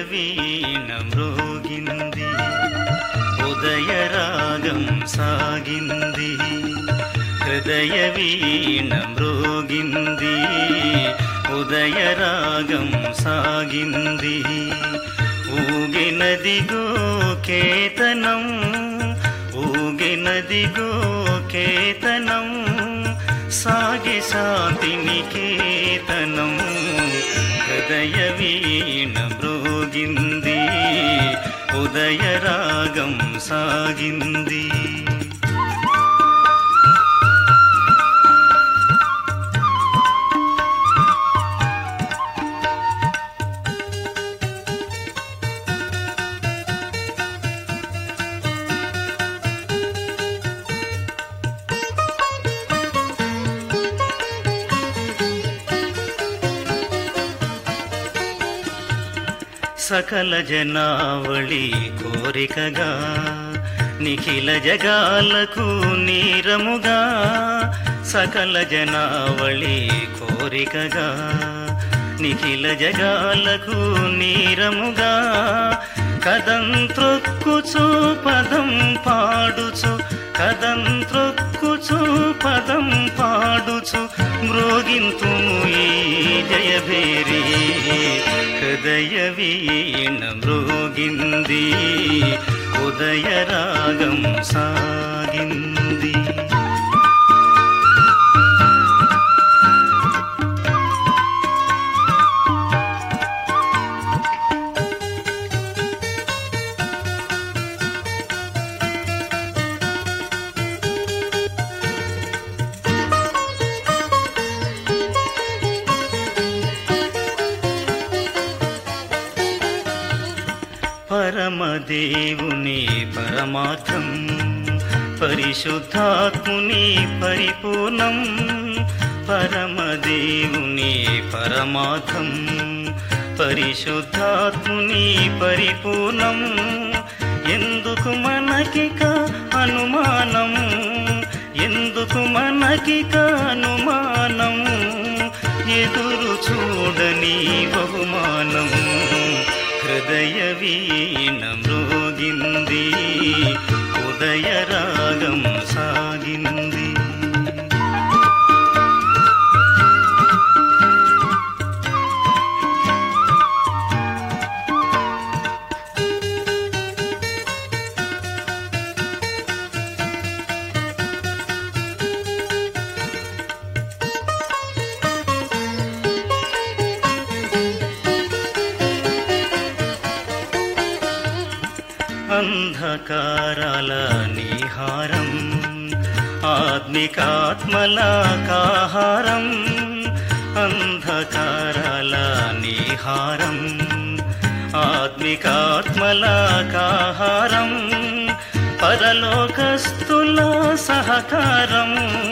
వీణ మ్రోగింది ఉదయ రాగం సాగింది హృదయ వీణ మ్రోగింది ఉదయ రాగం సాగింది ఊగినదిగో కేతనం ఊగినదిగో కేతనం సాగి శాంతిని కేతనం హృదయ వీణ మ్రోగింది ఉదయ రాగం సాగింది సకల జనావళి కోరికగా నిఖిల జగాలకు నీరముగా సకల జనావళి కోరికగా నిఖిల జగాలకు నీరముగా కదం త్రొక్కుచు పదం పాడుచు కదం త్రొక్కుచు పదం పాడుచు మ్రోగింతుము ఈ జయభేరి హృదయ వీణ మ్రోగింది ఉదయ రాగం సాగింది పరమదేవుని పరమార్థం పరిశుద్ధాత్ముని పరిపూర్ణం పరమదేవుని పరమార్థం పరిశుద్ధాత్ముని పరిపూర్ణం ఎందుకు మనకిక అనుమానం ఎందుకు మనకిక అనుమానం ఎదురు చూడని బహుమానం హృదయ వీణ మ్రోగింది ఉదయ రాగం సాగింది అంధకారాల నిహారం ఆత్మికాత్మల కాహారం అంధకారాల నిహారం ఆత్మికాత్మల కాహారం పరలోకస్తుల సహకారం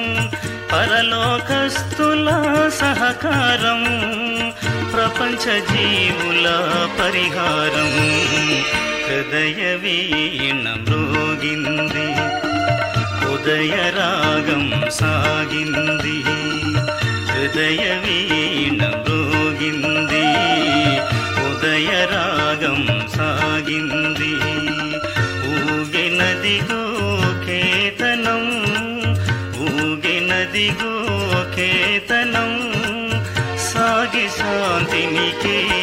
పరలోకస్తుల సహకారం ప్రపంచ జీవుల పరిహారం హృదయ వీణ మ్రోగింది ఉదయ రాగం సాగింది హృదయ వీణ మ్రోగింది ఉదయ రాగం సాగింది ఊగినదిగో కేతనం ఊగినదిగో కేతనం సాగి శాంతిని కే